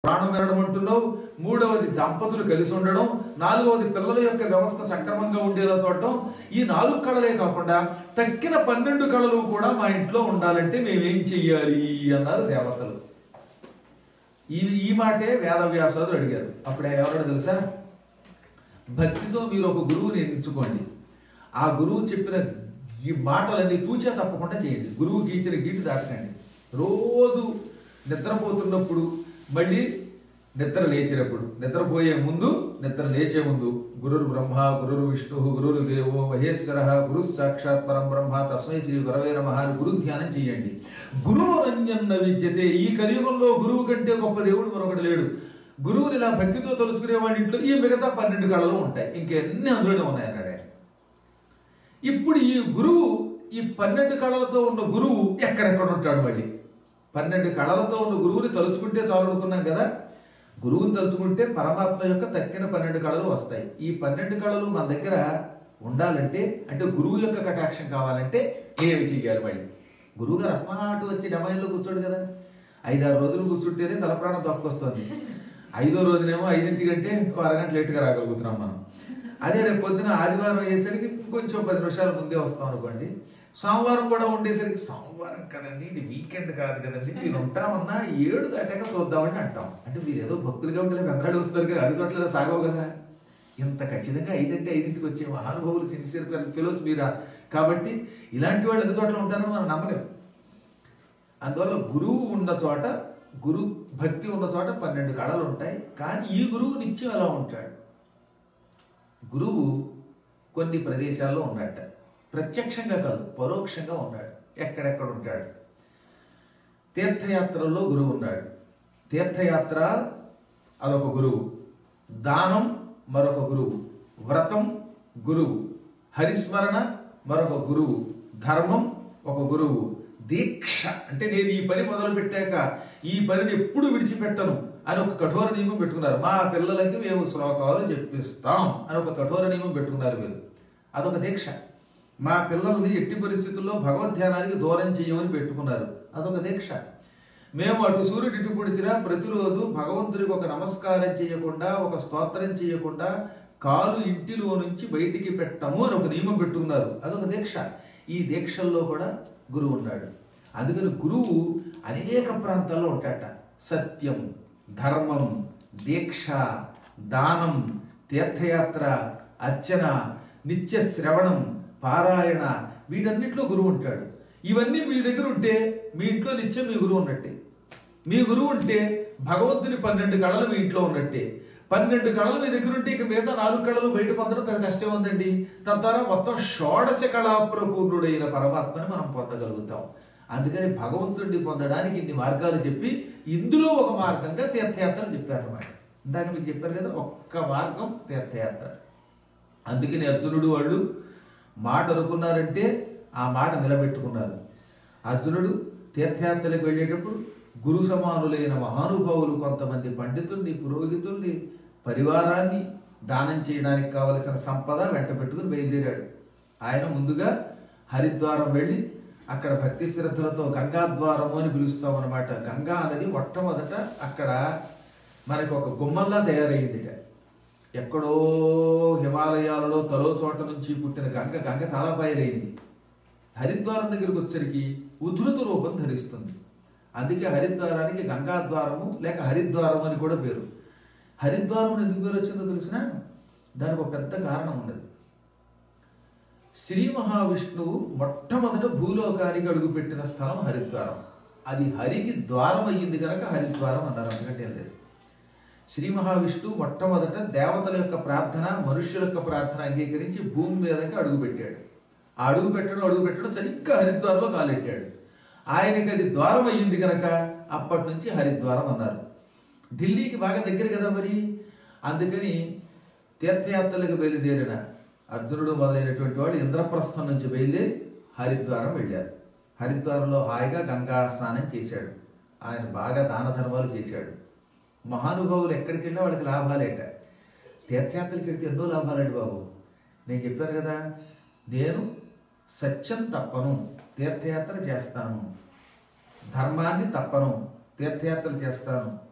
ప్రాణం వినడం అంటున్నావు మూడవది దంపతులు కలిసి ఉండడం నాలుగవది పిల్లల యొక్క వ్యవస్థ సక్రమంగా ఉండేలా చూడటం ఈ నాలుగు కళలే కాకుండా తక్కిన పన్నెండు కళలు కూడా మా ఇంట్లో ఉండాలంటే మేమేం చెయ్యాలి అన్నారు దేవతలు ఈ ఈ మాటే వేదవ్యాసాదులు అడిగారు అప్పుడు ఆయన ఎవరో తెలుసా భక్తితో మీరు ఒక గురువుని ఎన్నించుకోండి ఆ గురువు చెప్పిన ఈ మాటలన్నీ తూచే తప్పకుండా చేయండి గురువు గీచిన గీటు దాటకండి రోజు నిద్రపోతున్నప్పుడు మళ్ళీ నిద్ర లేచినప్పుడు నిద్రపోయే ముందు నిద్ర లేచే ముందు గురుర్ బ్రహ్మ గురుర్ విష్ణు గురుర్ దేవో మహేశ్వర గురు సాక్షాత్ పరం బ్రహ్మ తస్మై శ్రీ గురవే నమః అని గురు ధ్యానం చేయండి గురువరంజన్న విద్యతే ఈ కలియుగంలో గురువు కంటే గొప్ప దేవుడు మరొకటి లేడు గురువుని ఇలా భక్తితో తలుచుకునే వాళ్ళ ఇంట్లో ఈ మిగతా పన్నెండు కళలు ఉంటాయి ఇంకెన్ని అందులోనే ఉన్నాయి అన్నాడు ఆయన. ఇప్పుడు ఈ గురువు ఈ పన్నెండు కళలతో ఉన్న గురువు ఎక్కడెక్కడ ఉంటాడు మళ్ళీ పన్నెండు కళలతో ఉన్న గురువుని తలుచుకుంటే చాలు అనుకున్నాం కదా గురువుని తలుచుకుంటే పరమాత్మ యొక్క తక్కిన పన్నెండు కళలు వస్తాయి ఈ పన్నెండు కళలు మన దగ్గర ఉండాలంటే అంటే గురువు యొక్క కటాక్షం కావాలంటే ఏమి చెయ్యాలి మళ్ళీ గురువు గారు అస్మాటు వచ్చి డమాయిల్లో కూర్చోడు కదా ఐదారు రోజులు కూర్చుంటేనే తలప్రాణం తక్కువస్తుంది ఐదో రోజునేమో ఐదింటి కంటే ఒక అరగంట లేట్గా రాగలుగుతున్నాం మనం అదే రేపు పొద్దున ఆదివారం అయ్యేసరికి కొంచెం పది నిమిషాల ముందే వస్తాం అనుకోండి సోమవారం కూడా ఉండేసరికి సోమవారం కదండి ఇది వీకెండ్ కాదు కదండి మీరు ఉంటామన్నా ఏడు దాటాక చూద్దామని అంటాం అంటే మీరు ఏదో భక్తులుగా ఉంటే వెంటాడి వస్తారు కదా అది చోట్ల సాగవు కదా ఇంత ఖచ్చితంగా ఐదంటే ఐదింటికి వచ్చే మహానుభావులు సిన్సియర్ ఫెలోస్ మీరా కాబట్టి ఇలాంటి వాళ్ళు ఎన్ని చోట్ల ఉంటారని మనం నమ్మలేం అందువల్ల గురువు ఉన్న చోట గురు భక్తి ఉన్న చోట పన్నెండు కళలు ఉంటాయి కానీ ఈ గురువు నిత్యం ఎలా ఉంటాడు గురువు కొన్ని ప్రదేశాల్లో ఉన్నట్ట ప్రత్యక్షంగా కాదు పరోక్షంగా ఉన్నాడు ఎక్కడెక్కడ ఉంటాడు తీర్థయాత్రల్లో గురువు ఉన్నాడు తీర్థయాత్ర అదొక గురువు దానం మరొక గురువు వ్రతం గురువు హరిస్మరణ మరొక గురువు ధర్మం ఒక గురువు దీక్ష అంటే నేను ఈ పని మొదలు పెట్టాక ఈ పనిని ఎప్పుడు విడిచిపెట్టను అని ఒక కఠోర నియమం పెట్టుకున్నారు మా పిల్లలకి మేము శ్లోకాలు చెప్పిస్తాం అని ఒక కఠోర నియమం పెట్టుకున్నారు మీరు అదొక దీక్ష మా పిల్లల్ని ఎట్టి పరిస్థితుల్లో భగవద్ధ్యానానికి దూరం చేయమని పెట్టుకున్నారు అదొక దీక్ష మేము అటు సూర్యుడు ఇటు పొడిచినా ప్రతిరోజు భగవంతుడికి ఒక నమస్కారం చేయకుండా ఒక స్తోత్రం చేయకుండా కాలు ఇంటిలో నుంచి బయటికి పెట్టము అని ఒక నియమం పెట్టుకున్నారు అదొక దీక్ష ఈ దీక్షల్లో కూడా గురువు ఉన్నాడు అందుకని గురువు అనేక ప్రాంతాల్లో ఉంటాడట సత్యం ధర్మం దీక్ష దానం తీర్థయాత్ర అర్చన నిత్య శ్రవణం పారాయణ వీటన్నిటిలో గురువు ఉంటాడు ఇవన్నీ మీ దగ్గర ఉంటే మీ ఇంట్లో నిత్యం మీ గురువు ఉన్నట్టే మీ గురువు ఉంటే భగవంతుని పన్నెండు కళలు మీ ఇంట్లో ఉన్నట్టే పన్నెండు కళలు మీ దగ్గర ఉంటే ఇక మిగతా నాలుగు కళలు బయట పొందడం పెద్ద కష్టం ఉందండి తద్వారా మొత్తం షోడశ కళాప్రపూర్ణుడైన పరమాత్మని మనం పొందగలుగుతాం అందుకని భగవంతుడిని పొందడానికి ఇన్ని మార్గాలు చెప్పి ఇందులో ఒక మార్గంగా తీర్థయాత్రలు చెప్పారన్నమాట ఇందాక మీకు చెప్పారు కదా ఒక్క మార్గం తీర్థయాత్ర అందుకని అర్జునుడు వాళ్ళు మాట అనుకున్నారంటే ఆ మాట నిలబెట్టుకున్నారు అర్జునుడు తీర్థయాత్రలకు వెళ్ళేటప్పుడు గురు సమానులైన మహానుభావులు కొంతమంది పండితుల్ని పురోహితుల్ని పరివారాన్ని దానం చేయడానికి కావలసిన సంపద వెంట పెట్టుకుని బయలుదేరాడు ఆయన ముందుగా హరిద్వారం వెళ్ళి అక్కడ భక్తి శ్రద్ధలతో గంగాద్వారము అని పిలుస్తాం అనమాట గంగా అనేది మొట్టమొదట అక్కడ మనకి ఒక గుమ్మంలా తయారయ్యిందిట ఎక్కడో హిమాలయాలలో తలో చోట నుంచి పుట్టిన గంగ గంగ చాలా బయలైంది హరిద్వారం దగ్గరికి వచ్చేసరికి ఉధృత రూపం ధరిస్తుంది అందుకే హరిద్వారానికి గంగాద్వారము లేక హరిద్వారం అని కూడా పేరు హరిద్వారం అని ఎందుకు పేరు వచ్చిందో తెలిసిన దానికి ఒక పెద్ద కారణం ఉన్నది శ్రీ మహావిష్ణువు మొట్టమొదట భూలోకానికి అడుగుపెట్టిన స్థలం హరిద్వారం అది హరికి ద్వారం అయ్యింది కనుక హరిద్వారం అన్నారు అందుకంటే ఏం లేదు శ్రీ మహావిష్ణువు మొట్టమొదట దేవతల యొక్క ప్రార్థన మనుష్యుల యొక్క ప్రార్థన అంగీకరించి భూమి మీదకి అడుగుపెట్టాడు ఆ అడుగు పెట్టడం అడుగు పెట్టడం సరిగ్గా హరిద్వారంలో కాలెట్టాడు ఆయనకి అది ద్వారం అయ్యింది కనుక అప్పటి నుంచి హరిద్వారం అన్నారు ఢిల్లీకి బాగా దగ్గర కదా మరి అందుకని తీర్థయాత్రలకు బయలుదేరిన అర్జునుడు మొదలైనటువంటి వాడు ఇంద్రప్రస్థం నుంచి బయలుదేరి హరిద్వారం వెళ్ళారు హరిద్వారంలో హాయిగా గంగా స్నానం చేశాడు ఆయన బాగా దాన ధర్మాలు చేశాడు మహానుభావులు ఎక్కడికి వెళ్ళినా వాళ్ళకి లాభాలేట తీర్థయాత్రలకు వెళ్తే ఎన్నో లాభాలండి బాబు నేను చెప్పాను కదా నేను సత్యం తప్పను తీర్థయాత్ర చేస్తాను ధర్మాన్ని తప్పను తీర్థయాత్రలు చేస్తాను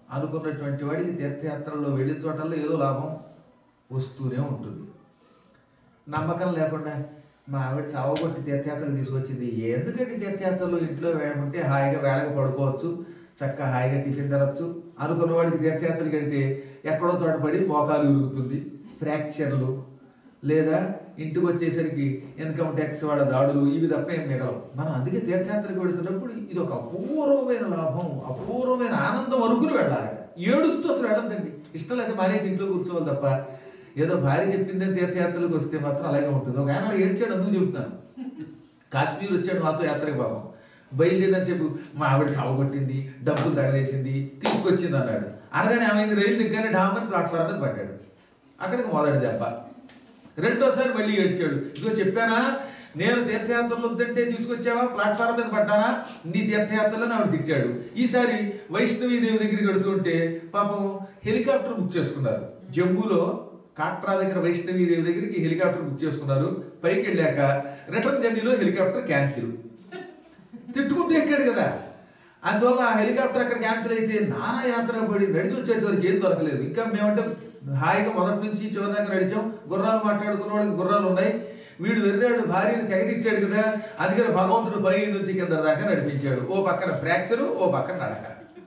అనుకున్నటువంటి వాడికి తీర్థయాత్రల్లో వెళ్ళిన చోటల్లో ఏదో లాభం వస్తూనే ఉంటుంది నమ్మకం లేకుండా మా ఆవిడ చావగొట్టి తీర్థయాత్రలు తీసుకొచ్చింది ఎందుకంటే తీర్థయాత్రలు ఇంట్లో ఉంటే హాయిగా వేళకు పడుకోవచ్చు చక్కగా హాయిగా టిఫిన్ తినచ్చు అనుకున్న వాడికి తీర్థయాత్రలు కడితే ఎక్కడో చోట పడి మోకాలు ఉరుగుతుంది ఫ్రాక్చర్లు లేదా ఇంటికి వచ్చేసరికి ఇన్కమ్ ట్యాక్స్ వాళ్ళ దాడులు ఇవి తప్ప ఏం మిగలవు మనం అందుకే తీర్థయాత్రకు వెళుతున్నప్పుడు ఇది ఒక అపూర్వమైన లాభం అపూర్వమైన ఆనందం అనుకుని వెళ్ళాలి ఏడుస్తూ అసలు వెళ్ళదండి ఇష్టం లేదా మానేసి ఇంట్లో కూర్చోవాలి తప్ప ఏదో భార్య చెప్పిందని తీర్థయాత్రలకు వస్తే మాత్రం అలాగే ఉంటుంది ఒక ఆయన ఏడ్చాడు అందుకు చెప్తున్నాను కాశ్మీర్ వచ్చాడు మాతో యాత్రకు పాపం బయలుదేరిన సేపు మా ఆవిడ చావగొట్టింది డబ్బులు తగలేసింది తీసుకొచ్చింది అన్నాడు అనగానే ఆమె రైలు దిగ్గానే డామన్ ప్లాట్ఫామ్ మీద పడ్డాడు అక్కడికి మొదటి దెబ్బ రెండోసారి మళ్ళీ ఏడ్చాడు ఇదిగో చెప్పానా నేను తీర్థయాత్రలు వద్దంటే తీసుకొచ్చావా ప్లాట్ఫామ్ మీద పడ్డానా నీ తీర్థయాత్రలని ఆవిడ తిట్టాడు ఈసారి వైష్ణవీదేవి దగ్గరికి వెడుతుంటే పాపం హెలికాప్టర్ బుక్ చేసుకున్నారు జమ్మూలో కాట్రా దగ్గర వైష్ణవీదేవి దగ్గరికి హెలికాప్టర్ బుక్ చేసుకున్నారు పైకి వెళ్ళాక రిటర్న్ జర్నీలో హెలికాప్టర్ క్యాన్సిల్ తిట్టుకుంటూ ఎక్కాడు కదా అందువల్ల ఆ హెలికాప్టర్ అక్కడ క్యాన్సిల్ అయితే నానా యాత్ర పడి నడిచి వచ్చేటి వరకు ఏం దొరకలేదు ఇంకా మేమంటే హాయిగా మొదటి నుంచి చివరి దాకా నడిచాం గుర్రాలు మాట్లాడుకున్న వాడికి గుర్రాలు ఉన్నాయి వీడు వెర్రాడు భార్యని తెగదిచ్చాడు కదా అందుకని భగవంతుడు పై నుంచి కింద దాకా నడిపించాడు ఓ పక్కన ఫ్రాక్చరు ఓ పక్కన నడక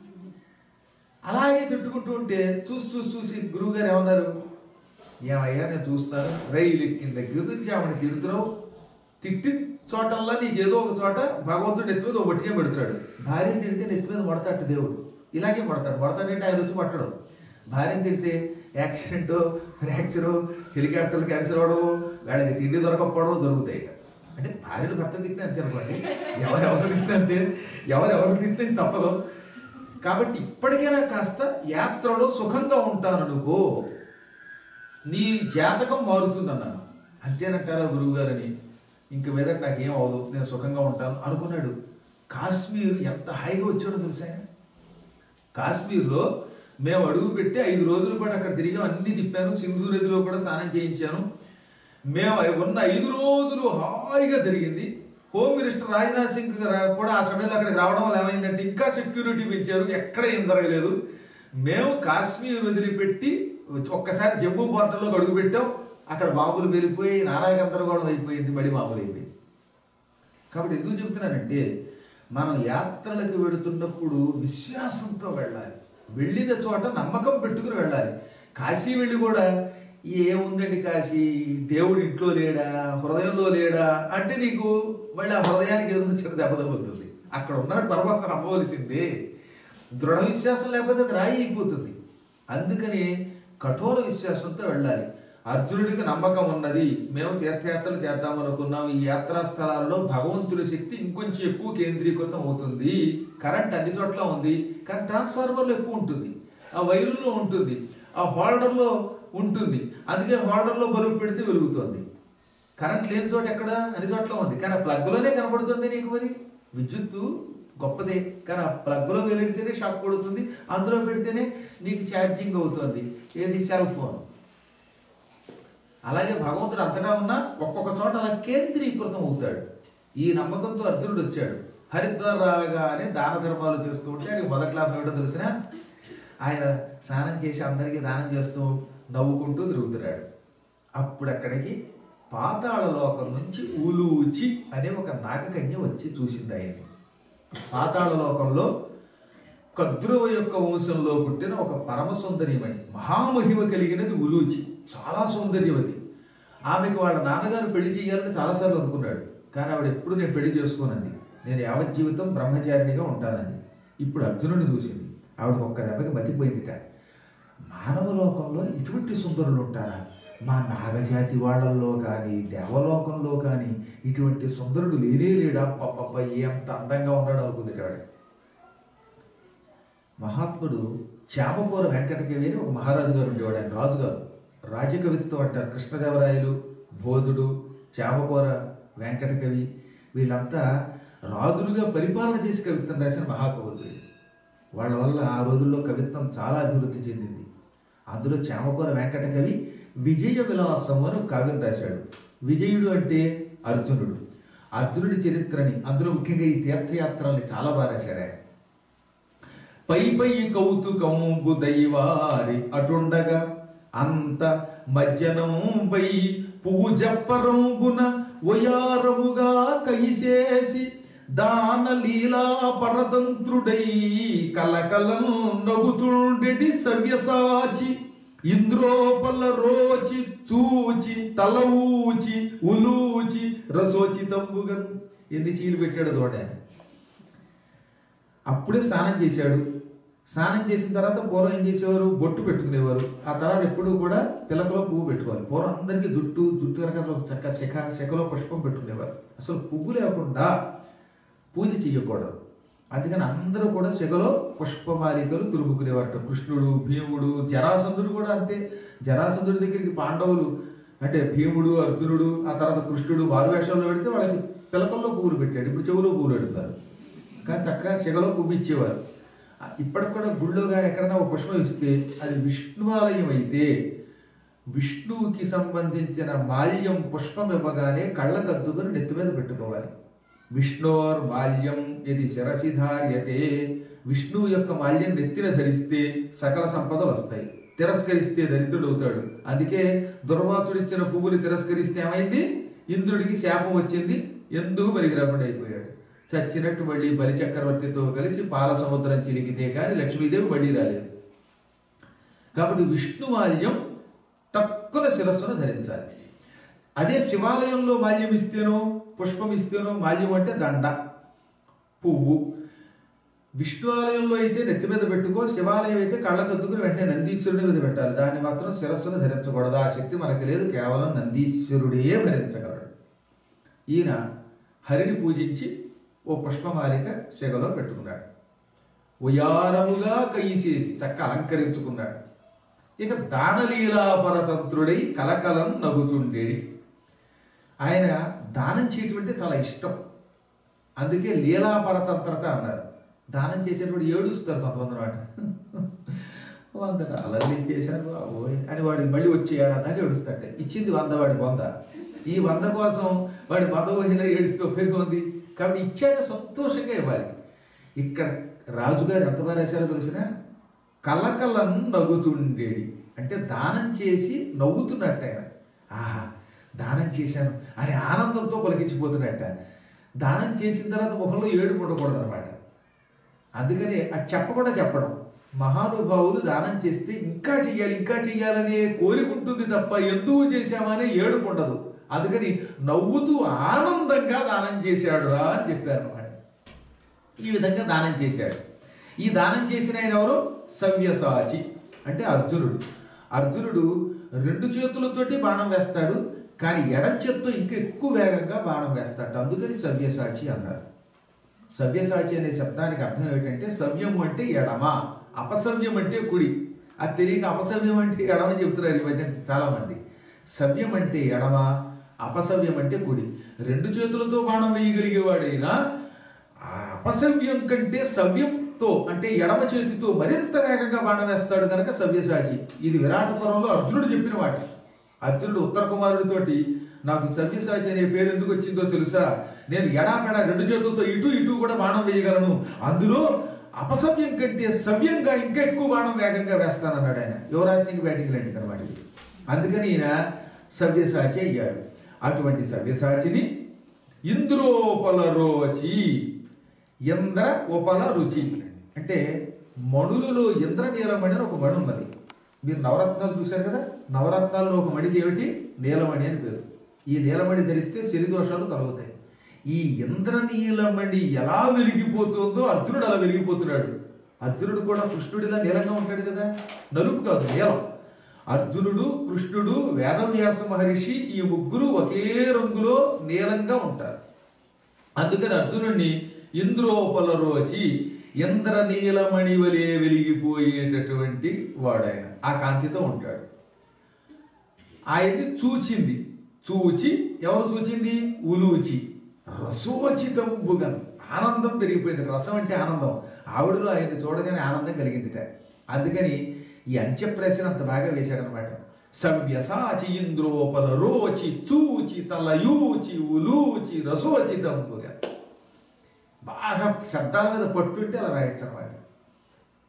అలాగే తిట్టుకుంటూ ఉంటే చూసి చూసి చూసి గురువు గారు ఏమన్నారు ఏమయ్యా నేను చూస్తున్నాను రైలు ఎక్కిన దగ్గర నుంచి ఆవిడ తిడుతున్నావు తిట్టిన చోటల్లా నీకు ఏదో ఒక చోట భగవంతుడు నెత్తి మీద ఒకటిగా పెడుతున్నాడు భార్యను తిడితే నెత్తి మీద మొడతాడు దేవుడు ఇలాగే మొడతాడు మొడతాడంటే ఆయన వచ్చి పట్టడు భార్యను తిడితే యాక్సిడెంట్ ఫ్రాక్చరు హెలికాప్టర్లు క్యాన్సిల్ అవ్వడం వాళ్ళకి తిండి దొరకకపోవడం దొరుకుతాయి అంటే భార్యలు భర్త తిట్టిన అంతే అనుకోండి ఎవరెవరు తిట్టిన అంతే ఎవరెవరు తిట్టిన తప్పదు కాబట్టి ఇప్పటికైనా కాస్త యాత్రలో సుఖంగా ఉంటాను నువ్వు నీ జాతకం మారుతుందన్నాను అంతేనంటారా గురువు గారని ఇంక మీద నాకేం అవదు నేను సుఖంగా ఉంటాను అనుకున్నాడు కాశ్మీర్ ఎంత హాయిగా వచ్చాడో తెలుసా ఆయన కాశ్మీర్లో మేము అడుగు పెట్టి ఐదు రోజుల పాటు అక్కడ తిరిగాం అన్ని తిప్పాను సింధు నదిలో కూడా స్నానం చేయించాను మేము ఉన్న ఐదు రోజులు హాయిగా జరిగింది హోమ్ మినిస్టర్ రాజ్నాథ్ సింగ్ రా- కూడా ఆ సమయంలో అక్కడికి రావడం వల్ల ఏమైందంటే ఇంకా సెక్యూరిటీ పెంచారు ఎక్కడ ఏం జరగలేదు మేము కాశ్మీర్ వదిలిపెట్టి ఒక్కసారి జమ్మూ పోర్టల్లో అడుగు పెట్టాం అక్కడ బాబులు వెళ్ళిపోయి నానా గందరగోళం అయిపోయింది మళ్ళీ మామూలు అయిపోయింది కాబట్టి ఎందుకు చెబుతున్నానంటే మనం యాత్రలకు వెడుతున్నప్పుడు విశ్వాసంతో వెళ్ళాలి వెళ్ళిన చోట నమ్మకం పెట్టుకుని వెళ్ళాలి కాశీ వెళ్ళి కూడా ఏముందండి కాశీ దేవుడు ఇంట్లో లేడా హృదయంలో లేడా అంటే నీకు మళ్ళీ ఆ హృదయానికి ఏదో చిన్న దెబ్బ తగులుతుంది అక్కడ ఉన్నాడు పరమాత్మ నమ్మవలసిందే దృఢ విశ్వాసం లేకపోతే అది రాయి అయిపోతుంది అందుకని కఠోర విశ్వాసంతో వెళ్ళాలి అర్జునుడికి నమ్మకం ఉన్నది మేము తీర్థయాత్రలు చేద్దాం అనుకున్నాం ఈ యాత్రా స్థలాల్లో భగవంతుడి శక్తి ఇంకొంచెం ఎక్కువ కేంద్రీకృతం అవుతుంది కరెంట్ అన్ని చోట్ల ఉంది కానీ ట్రాన్స్ఫార్మర్లో ఎక్కువ ఉంటుంది ఆ వైరుల్లో ఉంటుంది ఆ హోల్డర్లో ఉంటుంది అందుకే హోల్డర్లో బరువు పెడితే వెలుగుతుంది కరెంట్ లేని చోట ఎక్కడ అన్ని చోట్ల ఉంది కానీ ఆ ప్లగ్లోనే కనపడుతుంది నీకు మరి విద్యుత్తు గొప్పదే కానీ ఆ ప్లగ్లో వెలిగితేనే షాక్ కొడుతుంది అందులో పెడితేనే నీకు ఛార్జింగ్ అవుతుంది ఏది సెల్ ఫోన్ అలాగే భగవంతుడు అంతగా ఉన్నా ఒక్కొక్క చోట అలా కేంద్రీకృతం అవుతాడు ఈ నమ్మకంతో అర్జునుడు వచ్చాడు హరిద్వార్ రాగానే దాన ధర్మాలు చేస్తూ ఉంటే ఆయనకి మొదటి లాభం ఏమిటో తెలిసిన ఆయన స్నానం చేసి అందరికీ దానం చేస్తూ నవ్వుకుంటూ తిరుగుతున్నాడు అప్పుడు అక్కడికి పాతాళ లోకం నుంచి ఉలూచి అనే ఒక నాగకన్య వచ్చి చూసింది ఆయన్ని పాతాళ లోకంలో కద్రువ యొక్క వంశంలో పుట్టిన ఒక పరమ సుందరిమణి మహామహిమ కలిగినది ఉలూచి చాలా సౌందర్యవతి ఆమెకు వాళ్ళ నాన్నగారు పెళ్లి చేయాలని చాలాసార్లు అనుకున్నాడు కానీ ఆవిడ ఎప్పుడు నేను పెళ్లి చేసుకోనండి నేను యావజ్జీవితం బ్రహ్మచారిణిగా ఉంటానండి ఇప్పుడు అర్జునుడిని చూసింది ఆవిడ ఒక్క దెబ్బకి మతిపోయిందిట మానవ లోకంలో ఇటువంటి సుందరులు ఉంటారా మా నాగజాతి వాళ్ళల్లో కానీ దేవలోకంలో కానీ ఇటువంటి సుందరుడు లేనే లేడా పప్ప ఎంత అందంగా ఉన్నాడు అనుకుంది ఆవిడ మహాత్ముడు చామకూర వెంకటకవి అని ఒక మహారాజు గారు ఉండేవాడు ఆయన రాజుగారు రాజకవిత్వం అంటారు కృష్ణదేవరాయలు బోధుడు చామకూర వెంకటకవి వీళ్ళంతా రాజులుగా పరిపాలన చేసి కవిత్వం రాసిన మహాకవులు వీళ్ళు. వాళ్ళ వల్ల ఆ రోజుల్లో కవిత్వం చాలా అభివృద్ధి చెందింది అందులో చామకూర వెంకటకవి విజయ విలాసము అని ఒక కావ్యం రాశాడు విజయుడు అంటే అర్జునుడు అర్జునుడి చరిత్రని అందులో ముఖ్యంగా ఈ తీర్థయాత్రల్ని చాలా బాగా రాశాడు ఆయన పై పై కౌతుకంబు దైవారి అటుండగా అంత మజ్జనంపై పువ్వు జప్పరంబున ఒయారముగా కైసేసి దాన లీలా పరతంత్రుడై కలకలం నగుచుండెడి సవ్యసాచి ఇంద్రోపల రోచి చూచి తల ఊచి ఉలూచి రసోచితంబుగన్ ఎన్ని చీలు పెట్టాడు దోడాన్ని అప్పుడే స్నానం చేశాడు స్నానం చేసిన తర్వాత పూర్వం ఏం చేసేవారు బొట్టు పెట్టుకునేవారు ఆ తర్వాత ఎప్పుడూ కూడా పిలకలో పువ్వు పెట్టుకోవాలి పూర్వం అందరికీ జుట్టు జుట్టు వెనక చక్క శిఖ శిఖలో పుష్పం పెట్టుకునేవారు అసలు పువ్వు లేకుండా పూజ చేయకూడదు అందుకని అందరూ కూడా శిఖలో పుష్పమాలికలు తురుముకునేవారట కృష్ణుడు భీముడు జరాసంధుడు కూడా అంతే జరాసంధుడి దగ్గరికి పాండవులు అంటే భీముడు అర్జునుడు ఆ తర్వాత కృష్ణుడు వారు వేషంలో పెడితే వాళ్ళకి పిలకల్లో పువ్వులు పెట్టాడు ఇప్పుడు చెవులో పువ్వులు పెడతారు కానీ చక్కగా శిగలో పువ్వు ఇచ్చేవారు ఇప్పటికి కూడా గుళ్ళో గారు ఎక్కడైనా ఒక పుష్పం ఇస్తే అది విష్ణువాలయం అయితే విష్ణువుకి సంబంధించిన మాల్యం పుష్పం ఇవ్వగానే కళ్ళకద్దుకుని నెత్తి మీద పెట్టుకోవాలి విష్ణోర్ మాల్యం ఇది శిరసి ధార్యతే విష్ణువు యొక్క మాల్యం నెత్తిన ధరిస్తే సకల సంపదలు వస్తాయి తిరస్కరిస్తే దరిద్రుడు అవుతాడు అందుకే దుర్వాసుడు ఇచ్చిన పువ్వుని తిరస్కరిస్తే ఏమైంది ఇంద్రుడికి శాపం వచ్చింది ఎందుకు పనికిరాకుండా అయిపోయాడు చచ్చినట్టు మళ్ళీ బలి చక్రవర్తితో కలిసి పాల సముద్రం చిలికితే కానీ లక్ష్మీదేవి మళ్ళీ రాలేదు కాబట్టి విష్ణుమాల్యం తక్కువ శిరస్సును ధరించాలి అదే శివాలయంలో మాల్యం ఇస్తేనో పుష్పం ఇస్తేనో మాల్యం అంటే దండ పువ్వు విష్ణు ఆలయంలో అయితే నెత్తి మీద పెట్టుకో శివాలయం అయితే కళ్ళకద్దుకుని వెంటనే నందీశ్వరుడి మీద పెట్టాలి దాన్ని మాత్రం శిరస్సును ధరించకూడదు ఆ శక్తి మనకి లేదు కేవలం నందీశ్వరుడే భరించగలడు ఈయన హరిని పూజించి ఓ పుష్పమాలిక శిగలో పెట్టుకున్నాడు ఉయారముగా కైసేసి చక్క అలంకరించుకున్నాడు ఇక దానలీలా పరతంత్రుడై కలకలం నగుచుండేడి ఆయన దానం చేయటం అంటే చాలా ఇష్టం అందుకే లీలా పరతంత్రత అన్నారు దానం చేసేటప్పుడు ఏడుస్తారు కొంతమంది మాట వంద డాలర్లు ఇచ్చేశారు బాబోయ్ అని వాడు మళ్ళీ వచ్చి ఏడాదాకా ఏడుస్తాడు ఇచ్చింది వంద వాడి వంద ఈ వంద కోసం వాడి వంద పోయినా ఏడుస్తూ ఉపయోగం ఉంది కాబట్టి ఇచ్చాక సంతోషంగా ఇవ్వాలి ఇక్కడ రాజుగారు ఎంత బాగా రాశారో తెలిసిన కలకలం నవ్వుతుండేది అంటే దానం చేసి నవ్వుతున్నట్ట ఆయన ఆహా దానం చేశాను అని ఆనందంతో పలికించిపోతున్నట్ట దానం చేసిన తర్వాత ముఖంలో ఏడు ఉండకూడదు అనమాట అందుకని అది చెప్పకుండా చెప్పడం మహానుభావులు దానం చేస్తే ఇంకా చెయ్యాలి ఇంకా చెయ్యాలనే కోరిక ఉంటుంది తప్ప ఎందుకు చేశామనే ఏడుపు ఉండదు అందుకని నవ్వుతూ ఆనందంగా దానం చేశాడు రా అని చెప్పారు అనమాట ఈ విధంగా దానం చేశాడు ఈ దానం చేసిన ఆయన ఎవరు సవ్యసాచి అంటే అర్జునుడు అర్జునుడు రెండు చేతులతోటి బాణం వేస్తాడు కానీ ఎడం చేత్తో ఇంకా ఎక్కువ వేగంగా బాణం వేస్తాడు అందుకని సవ్యసాచి అన్నారు సవ్యసాచి అనే శబ్దానికి అర్థం ఏమిటంటే సవ్యము అంటే ఎడమ అపసవ్యం అంటే కుడి అది తెలియక అపసవ్యం అంటే ఎడమ అని చెప్తున్నారు ఈ మధ్య చాలా మంది సవ్యం అంటే ఎడమ అపసవ్యం అంటే కుడి రెండు చేతులతో బాణం వేయగలిగేవాడైనా ఆ అపసవ్యం కంటే సవ్యంతో అంటే ఎడమ చేతితో మరింత వేగంగా బాణం వేస్తాడు కనుక సవ్యసాచి ఇది విరాటపురంలో అర్జునుడు చెప్పిన మాట అర్జునుడు ఉత్తర కుమారుడితోటి నాకు సవ్యసాచి అనే పేరు ఎందుకు వచ్చిందో తెలుసా నేను ఎడాపెడా రెండు చేతులతో ఇటు ఇటు కూడా బాణం వేయగలను అందులో అపసవ్యం కంటే సవ్యంగా ఇంకా ఎక్కువ బాణం వేగంగా వేస్తానన్నాడు ఆయన యువరాజ్ సింగ్ బ్యాటింగ్ లాంటిది అనమాట ఇది అందుకని ఈయన సవ్యసాచి అయ్యాడు అటువంటి సవ్యసాచిని ఇంద్రోపల రోచి ఇంద్ర ఉపల రుచి అంటే మణులలో ఇంద్రనీలమణి అని ఒక మణి ఉన్నది మీరు నవరత్నాలు చూశారు కదా నవరత్నాల్లో ఒక మణికి ఏమిటి నీలమణి అని పేరు ఈ నీలమణి ధరిస్తే శని దోషాలు తొలగుతాయి ఈ ఇంద్రనీలమణి ఎలా వెలిగిపోతుందో అర్జునుడు అలా వెలిగిపోతున్నాడు అర్జునుడు కూడా కృష్ణుడిలా నీలంగా ఉంటాడు కదా నలుపు కాదు నీలం అర్జునుడు కృష్ణుడు వేదవ్యాస మహర్షి ఈ ముగ్గురు ఒకే రంగులో నీలంగా ఉంటారు అందుకని అర్జునుడిని ఇంద్రోపల రోచి ఇంద్ర నీలమణి వలె వెలిగిపోయేటటువంటి వాడాయన ఆ కాంతితో ఉంటాడు ఆయన్ని చూచింది చూచి ఎవరు చూచింది ఉలూచి రసోచితంబుగా ఆనందం పెరిగిపోయింది రసం అంటే ఆనందం ఆవిడలో ఆయన్ని చూడగానే ఆనందం కలిగిందిట అందుకని ఈ అంత్యప్రశ్న అంత బాగా వేశాడనమాట సవ్యసాచి ఇంద్రోపల రోచి చూచి తలయూచి ఉలూచి రసోచితంబుగా బాగా శబ్దాల మీద పట్టుంటే అలా రాయొచ్చు అనమాట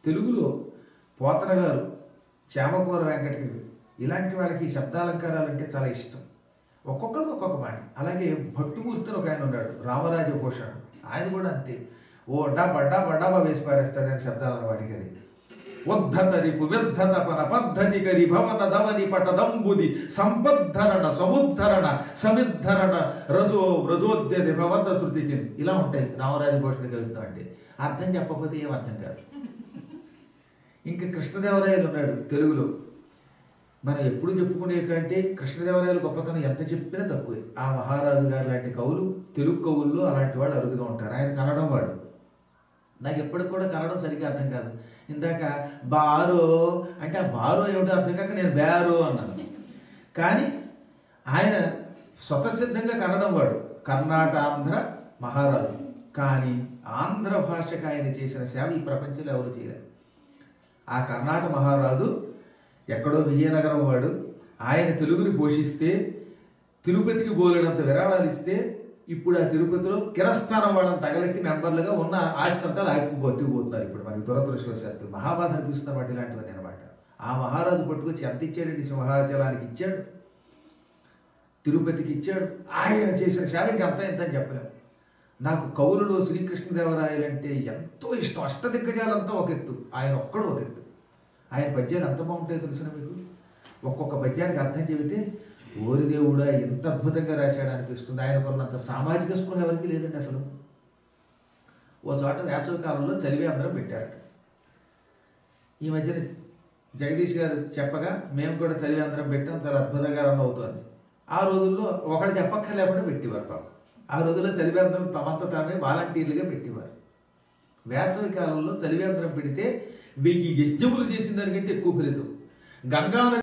తెలుగులో పోతన గారు చామకూర వెంకటగిరి ఇలాంటి వాళ్ళకి ఈ శబ్దాలంకారాలు అంటే చాలా ఇష్టం ఒక్కొక్కరికి ఒక్కొక్క మాట అలాగే భట్టుమూర్తిని ఒక ఆయన ఉన్నాడు రామరాజ భూషణ్ ఆయన కూడా అంతే ఓ డబ్బా డబ్బా డబ్బా వేసి పారేస్తాడని శబ్దాలను వాడికి అది ఉద్ధత రిపు విద్ధత పన పద్ధతి కరి భవన దవని పటదంబుది సంపద్ధరణ సముద్ధరణ సమిద్ధరణ రజో రజోద్యతి భవంత శృతికి ఇలా ఉంటాయి రామరాజ భూషణ కవిత్వం అంటే అర్థం చెప్పకపోతే ఏం అర్థం కాదు ఇంకా కృష్ణదేవరాయలు ఉన్నాడు తెలుగులో మనం ఎప్పుడు చెప్పుకునే కంటే కృష్ణదేవరాయలు గొప్పతనం ఎంత చెప్పినా తక్కువే ఆ మహారాజు గారు లాంటి కవులు తెలుగు కవుల్లో అలాంటి వాళ్ళు అరుదుగా ఉంటారు ఆయన కన్నడం వాడు నాకు ఎప్పటికి కూడా కన్నడం సరిగ్గా అర్థం కాదు ఇందాక బారో అంటే ఆ బారో ఏమిటో అర్థం కాక నేను బేరో అన్నాను కానీ ఆయన స్వతసిద్ధంగా కన్నడం వాడు కర్ణాటాంధ్ర మహారాజు కానీ ఆంధ్ర భాషకు ఆయన చేసిన సేవ ఈ ప్రపంచంలో ఎవరు చేయలేరు ఆ కర్ణాటక మహారాజు ఎక్కడో విజయనగరం వాడు ఆయన తెలుగుని పోషిస్తే తిరుపతికి బోలెడంత విరాళాలు ఇస్తే ఇప్పుడు ఆ తిరుపతిలో కిరస్థానం వాళ్ళని తగలెట్టి మెంబర్లుగా ఉన్న ఆస్తి అంతా లాక్కుపోతూ పోతున్నారు ఇప్పుడు మనకి దురదృష్టవశాత్తు మహాబాధ అనిపిస్తున్న వాటి ఇలాంటివన్నీ అనమాట ఆ మహారాజు పట్టుకొచ్చి ఎంత ఇచ్చాడండి సింహాచలానికి ఇచ్చాడు తిరుపతికి ఇచ్చాడు ఆయన చేసిన సేవ ఇంకా అంత ఎంత అని చెప్పలేము నాకు కవులలో శ్రీకృష్ణదేవరాయలు అంటే ఎంతో ఇష్టం అష్టదిగ్గజాలంతా ఒక ఎత్తు ఆయన ఒక్కడు ఒక ఎత్తు ఆయన పద్యాలు ఎంత బాగుంటాయో తెలిసిన మీకు ఒక్కొక్క పద్యానికి అర్థం చెబితే ఓరి దేవుడా ఎంత అద్భుతంగా రాశాడు అనిపిస్తుంది ఆయన కొన్నంత సామాజిక స్పృహ ఎవరికి లేదండి అసలు ఓ చోట వేసవి కాలంలో చలివి అందరం పెట్టారట ఈ మధ్యన జగదీష్ గారు చెప్పగా మేము కూడా చదివి అందరం పెట్టాం చాలా అద్భుతంగా రన్ అవుతుంది ఆ రోజుల్లో ఒకటి చెప్పక్కర్లేకుండా పెట్టేవారు పాపం ఆ రోజుల్లో చలివేంద్రం తమంత తామే వాలంటీర్లుగా పెట్టేవారు వేసవి కాలంలో చలివేంద్రం పెడితే వెయ్యి యజ్ఞములు చేసిన దానికంటే ఎక్కువ ఫలితం గంగా నది